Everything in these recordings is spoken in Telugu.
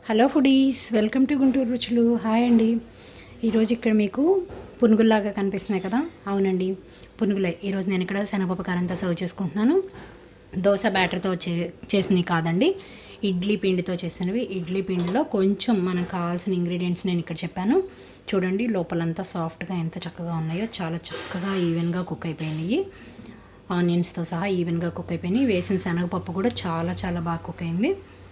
hello foodies welcome to Guntur రుచులు హాయ్ అండి ఈరోజు ఇక్కడ మీకు పునుగుల్లాగా కనిపిస్తున్నాయి కదా అవునండి పునుగులే ఈరోజు నేను ఇక్కడ శనగపప్పు కారంతో సర్వ్ చేసుకుంటున్నాను దోశ బ్యాటర్తో చే చేసినవి కాదండి ఇడ్లీ పిండితో చేసినవి ఇడ్లీ పిండిలో కొంచెం మనకు కావాల్సిన ఇంగ్రీడియంట్స్ నేను ఇక్కడ చెప్పాను చూడండి లోపలంతా సాఫ్ట్గా ఎంత చక్కగా ఉన్నాయో చాలా చక్కగా ఈవెన్గా కుక్ అయిపోయినాయి ఆనియన్స్తో సహా ఈవెన్గా కుక్ అయిపోయినాయి వేసిన శనగపప్పు కూడా చాలా చాలా బాగా కుక్ అయింది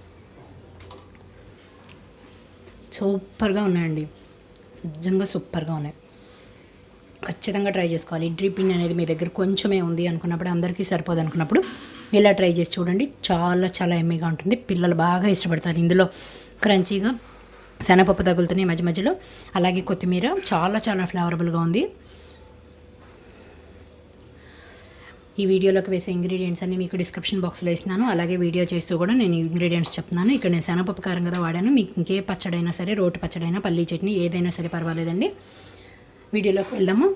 సూపర్గా ఉన్నాయండి నిజంగా సూపర్గా ఉన్నాయి ఖచ్చితంగా ట్రై చేసుకోవాలి ఇడ్లీ పిండి అనేది మీ దగ్గర కొంచెమే ఉంది అనుకున్నప్పుడు అందరికీ సరిపోదు అనుకున్నప్పుడు ఇలా ట్రై చేసి చూడండి చాలా చాలా ఎమ్మీగా ఉంటుంది పిల్లలు బాగా ఇష్టపడతారు ఇందులో క్రంచీగా శనగపప్పు తగులుతున్నాయి మధ్య మధ్యలో అలాగే కొత్తిమీర చాలా చాలా ఫ్లేవరబుల్గా ఉంది ఈ వీడియోలోకి వేసే ఇంగ్రీడియంట్స్ అన్ని మీకు డిస్క్రిప్షన్ బాక్స్లో ఇస్తున్నాను అలాగే వీడియో చేస్తూ కూడా నేను ఇంగ్రీడియంట్స్ చెప్తున్నాను ఇక్కడ నేను శనగపప్పు కారం కదా వాడాను మీకు ఇంకే పచ్చడైనా సరే రోటి పచ్చడైనా పల్లీ చట్నీ ఏదైనా సరే పర్వాలేదండి వీడియోలోకి వెళ్దాము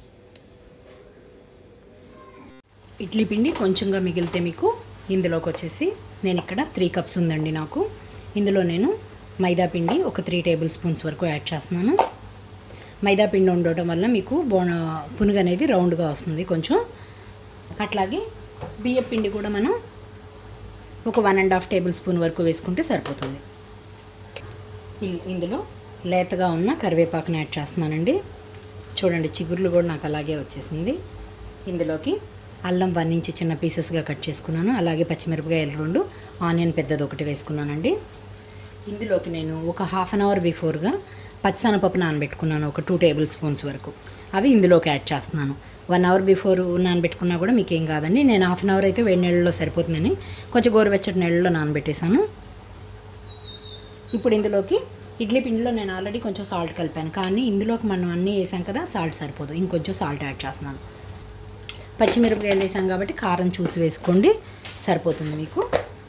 ఇడ్లీ పిండి కొంచెంగా మిగిలితే మీకు ఇందులోకి వచ్చేసి నేను ఇక్కడ త్రీ కప్స్ ఉందండి నాకు ఇందులో నేను మైదా పిండి ఒక త్రీ టేబుల్ స్పూన్స్ వరకు యాడ్ చేస్తున్నాను మైదా పిండి ఉండటం వల్ల మీకు బోన పునుగు అనేది రౌండ్గా వస్తుంది కొంచెం అట్లాగే బియ్య పిండి కూడా మనం ఒక one and half tablespoon వరకు వేసుకుంటే సరిపోతుంది ఇ- ఇందులో లేతగా ఉన్న కరివేపాకుని యాడ్ చేస్తున్నానండి చూడండి చిగుర్లు కూడా నాకు అలాగే వచ్చేసింది ఇందులోకి అల్లం వన్ ఇంచ్ చిన్న పీసెస్గా కట్ చేసుకున్నాను అలాగే పచ్చిమిరపకాయలు రెండు ఆనియన్ పెద్దది ఒకటి వేసుకున్నానండి ఇందులోకి నేను ఒక హాఫ్ అన్ అవర్ బిఫోర్గా పచ్చిశనగపప్పు నానబెట్టుకున్నాను ఒక టూ టేబుల్ స్పూన్స్ వరకు అవి ఇందులోకి యాడ్ చేస్తున్నాను వన్ అవర్ బిఫోర్ నానబెట్టుకున్నా కూడా మీకు ఏం కాదండి నేను హాఫ్ అన్ అవర్ అయితే వేడి నీళ్ళలో సరిపోతుందని కొంచెం గోరువెచ్చటి నీళ్ళలో నానబెట్టేశాను ఇప్పుడు ఇందులోకి ఇడ్లీ పిండిలో నేను ఆల్రెడీ కొంచెం సాల్ట్ కలిపాను కానీ ఇందులోకి మనం అన్నీ వేసాం కదా సాల్ట్ సరిపోదు ఇంకొంచెం సాల్ట్ యాడ్ చేస్తున్నాను పచ్చిమిరపకాయలు వేసాం కాబట్టి కారం చూసి వేసుకోండి సరిపోతుంది మీకు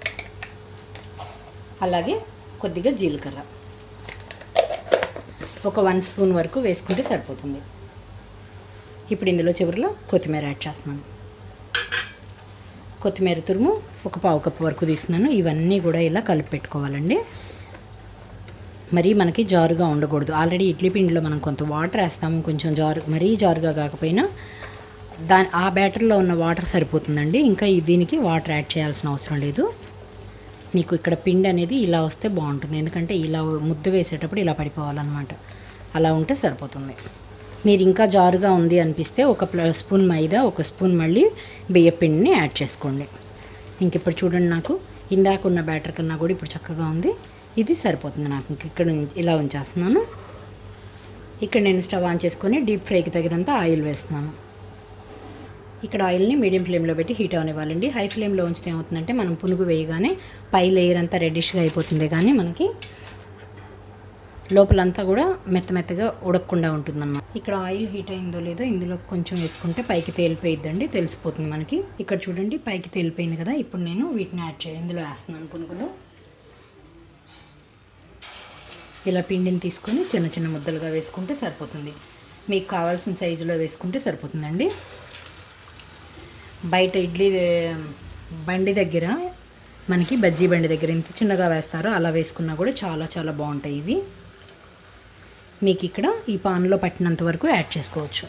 అలాగే కొద్దిగా జీలకర్ర ఒక వన్ స్పూన్ వరకు వేసుకుంటే సరిపోతుంది ఇప్పుడు ఇందులో చివరిలో కొత్తిమీర యాడ్ చేస్తున్నాను కొత్తిమీర తురుము ఒక పావు కప్పు వరకు తీసుకున్నాను ఇవన్నీ కూడా ఇలా కలిపి పెట్టుకోవాలండి మరీ మనకి జారుగా ఉండకూడదు ఆల్రెడీ ఇడ్లీ పిండిలో మనం కొంత వాటర్ వేస్తాము కొంచెం జారు మరీ జారుగా కాకపోయినా దాని ఆ బ్యాటర్లో ఉన్న వాటర్ సరిపోతుందండి ఇంకా ఈ దీనికి వాటర్ యాడ్ చేయాల్సిన అవసరం లేదు మీకు ఇక్కడ పిండి అనేది ఇలా వస్తే బాగుంటుంది ఎందుకంటే ఇలా ముద్ద వేసేటప్పుడు ఇలా పడిపోవాలన్నమాట అలా ఉంటే సరిపోతుంది మీరు ఇంకా జారుగా ఉంది అనిపిస్తే ఒక ప్ల- స్పూన్ మైదా ఒక స్పూన్ మళ్ళీ బియ్య పిండిని యాడ్ చేసుకోండి ఇంక ఇప్పుడు చూడండి నాకు ఇందాక ఉన్న బ్యాటర్ కన్నా కూడా ఇప్పుడు చక్కగా ఉంది ఇది సరిపోతుంది నాకు ఇంక ఇక్కడ ఉం- ఇలా ఉంచేస్తున్నాను ఇక్కడ నేను స్టవ్ ఆన్ చేసుకొని డీప్ ఫ్రైకి తగినంత ఆయిల్ వేస్తున్నాను ఇక్కడ ఆయిల్ని మీడియం ఫ్లేమ్లో పెట్టి హీట్ అవనివ్వాలండి హై ఫ్లేమ్లో ఉంచితే ఏమవుతుందంటే మనం పునుగు వేయగానే పై లేయర్ అంతా రెడ్డిష్గా అయిపోతుంది కానీ మనకి లోపలంతా కూడా మెత్త మెత్తగా ఉడకకుండా ఉంటుందన్నమాట ఇక్కడ ఆయిల్ హీట్ అయిందో లేదో ఇందులో కొంచెం వేసుకుంటే పైకి తేలిపోయిద్దండి తెలిసిపోతుంది మనకి ఇక్కడ చూడండి పైకి తేలిపోయింది కదా ఇప్పుడు నేను వీటిని యాడ్ చేయ ఇందులో వేస్తున్నాను పునుగులు ఇలా పిండిని తీసుకొని చిన్న చిన్న ముద్దలుగా వేసుకుంటే సరిపోతుంది మీకు కావాల్సిన సైజులో వేసుకుంటే సరిపోతుందండి బయట ఇడ్లీ ఏ, బండి దగ్గర మనకి బజ్జీ బండి దగ్గర ఎంత చిన్నగా వేస్తారో అలా వేసుకున్నా కూడా చాలా చాలా బాగుంటాయి ఇవి మీకు ఇక్కడ ఈ పాన్లో పట్టినంత వరకు యాడ్ చేసుకోవచ్చు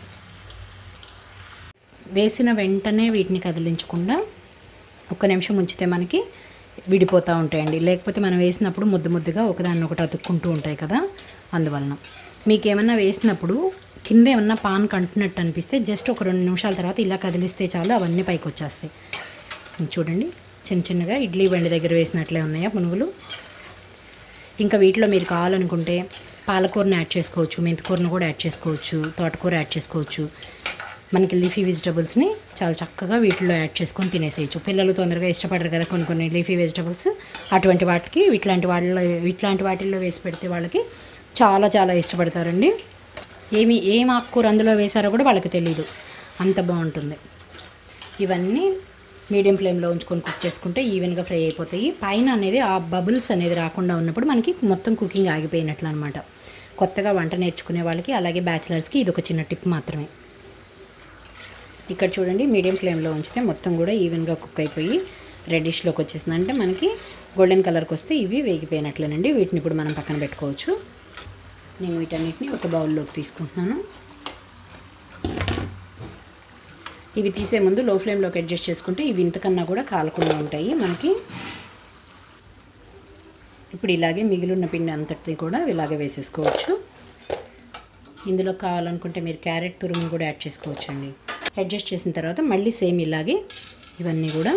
వేసిన వెంటనే వీటిని కదిలించకుండా ఒక్క నిమిషం ఉంచితే మనకి విడిపోతూ ఉంటాయండి లేకపోతే మనం వేసినప్పుడు ముద్దు ముద్దుగా ఒకదాన్ని ఒకటి అతుక్కుంటూ ఉంటాయి కదా అందువలన మీకు ఏమన్నా వేసినప్పుడు కింద ఏమన్నా పాన్ కంటున్నట్టు అనిపిస్తే జస్ట్ ఒక రెండు నిమిషాల తర్వాత ఇలా కదిలిస్తే చాలు అవన్నీ పైకి వచ్చేస్తాయి ఇంక చూడండి చిన్న చిన్నగా ఇడ్లీ బండి దగ్గర వేసినట్లే ఉన్నాయా పునుగులు ఇంకా వీటిలో మీరు కావాలనుకుంటే పాలకూరని యాడ్ చేసుకోవచ్చు మెంతికూరను కూడా యాడ్ చేసుకోవచ్చు తోటకూర యాడ్ చేసుకోవచ్చు మనకి లీఫీ వెజిటబుల్స్ని చాలా చక్కగా వీటిలో యాడ్ చేసుకొని తినేసేయచ్చు పిల్లలు తొందరగా ఇష్టపడరు కదా కొన్ని కొన్ని లీఫీ వెజిటబుల్స్ అటువంటి వాటికి ఇట్లాంటి వాటిలో ఇట్లాంటి వాటిల్లో వేసి పెడితే వాళ్ళకి చాలా చాలా ఇష్టపడతారండి ఏమి ఏం ఆకుకూర అందులో వేశారో కూడా వాళ్ళకి తెలియదు అంత బాగుంటుంది ఇవన్నీ మీడియం ఫ్లేమ్లో ఉంచుకొని కుక్ చేసుకుంటే ఈవెన్గా ఫ్రై అయిపోతాయి పైన అనేది ఆ బబుల్స్ అనేది రాకుండా ఉన్నప్పుడు మనకి మొత్తం కుకింగ్ ఆగిపోయినట్లు అనమాట కొత్తగా వంట నేర్చుకునే వాళ్ళకి అలాగే బ్యాచిలర్స్కి ఇది ఒక చిన్న టిప్ మాత్రమే ఇక్కడ చూడండి మీడియం ఫ్లేమ్లో ఉంచితే మొత్తం కూడా ఈవెన్గా కుక్ అయిపోయి రెడ్డిష్లోకి వచ్చేసింది అంటే మనకి గోల్డెన్ కలర్కి వస్తే ఇవి వేగిపోయినట్లేనండి వీటిని ఇప్పుడు మనం పక్కన పెట్టుకోవచ్చు నేను వీటన్నిటిని ఒక బౌల్లోకి తీసుకుంటున్నాను ఇవి తీసే ముందు లో ఫ్లేమ్లోకి అడ్జస్ట్ చేసుకుంటే ఇవి ఇంతకన్నా కూడా కాలకుండా ఉంటాయి మనకి ఇప్పుడు ఇలాగే మిగిలిన పిండి అంతటిది కూడా ఇలాగే వేసేసుకోవచ్చు ఇందులో కావాలనుకుంటే మీరు క్యారెట్ తురుము కూడా యాడ్ చేసుకోవచ్చండి అడ్జస్ట్ చేసిన తర్వాత మళ్ళీ సేమ్ ఇలాగే ఇవన్నీ కూడా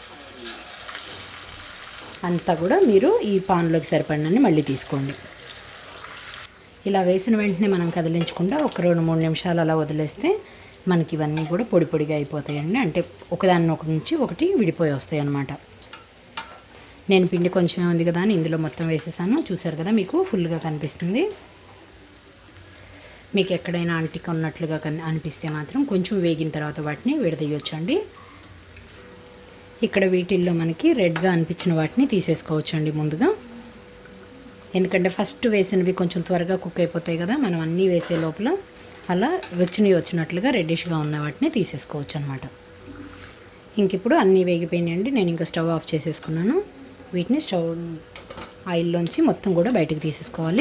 అంతా కూడా మీరు ఈ పాన్లోకి సరిపడినన్ని మళ్ళీ తీసుకోండి ఇలా వేసిన వెంటనే మనం కదిలించకుండా ఒక రెండు మూడు నిమిషాలు అలా వదిలేస్తే మనకి ఇవన్నీ కూడా పొడి పొడిగా అయిపోతాయండి అంటే ఒకదాన్ని ఒక నుంచి ఒకటి విడిపోయి వస్తాయి అన్నమాట నేను పిండి కొంచెమే ఉంది కదా అని ఇందులో మొత్తం వేసేసాను చూసారు కదా మీకు ఫుల్గా కనిపిస్తుంది మీకు ఎక్కడైనా అంటికి ఉన్నట్లుగా కన్ అనిపిస్తే మాత్రం కొంచెం వేగిన తర్వాత వాటిని విడదీయొచ్చండి ఇక్కడ వీటిల్లో మనకి రెడ్గా అనిపించిన వాటిని తీసేసుకోవచ్చండి ముందుగా ఎందుకంటే ఫస్ట్ వేసినవి కొంచెం త్వరగా కుక్ అయిపోతాయి కదా మనం అన్నీ వేసే లోపల అలా వచ్చినవి వచ్చినట్లుగా రెడ్డిష్గా ఉన్న వాటిని తీసేసుకోవచ్చు అనమాట ఇంక ఇప్పుడు అన్నీ వేగిపోయినాయండి నేను ఇంకా స్టవ్ ఆఫ్ చేసేసుకున్నాను వీటిని స్టవ్ ఆయిల్లోంచి మొత్తం కూడా బయటకు తీసేసుకోవాలి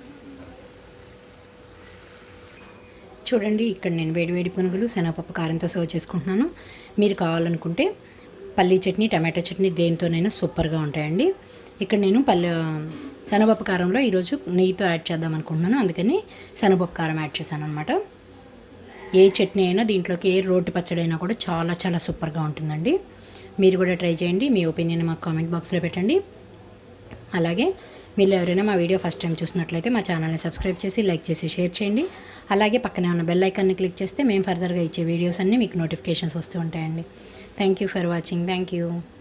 చూడండి ఇక్కడ నేను వేడివేడి పునుగులు శనగపప్పు కారంతో సర్వ్ చేసుకుంటున్నాను మీరు కావాలనుకుంటే పల్లీ చట్నీ టమాటో చట్నీ దేనితోనైనా సూపర్గా ఉంటాయండి ఇక్కడ నేను పల్లె శనగపప్పు కారంలో ఈరోజు నెయ్యితో యాడ్ చేద్దాం అనుకుంటున్నాను అందుకని శనగపప్పు కారం యాడ్ చేశాను అనమాట ఏ చట్నీ అయినా దీంట్లోకి ఏ రోటి పచ్చడి అయినా కూడా చాలా చాలా సూపర్గా ఉంటుందండి మీరు కూడా ట్రై చేయండి మీ ఒపీనియన్ మాకు కామెంట్ బాక్స్లో పెట్టండి అలాగే మీరు ఎవరైనా మా వీడియో ఫస్ట్ టైం చూసినట్లయితే మా ఛానల్ని సబ్స్క్రైబ్ చేసి లైక్ చేసి షేర్ చేయండి అలాగే పక్కనే ఉన్న బెల్ ఐకాన్ని క్లిక్ చేస్తే మేము ఫర్దర్గా ఇచ్చే వీడియోస్ అన్నీ మీకు నోటిఫికేషన్స్ వస్తూ ఉంటాయండి thank you for watching thank you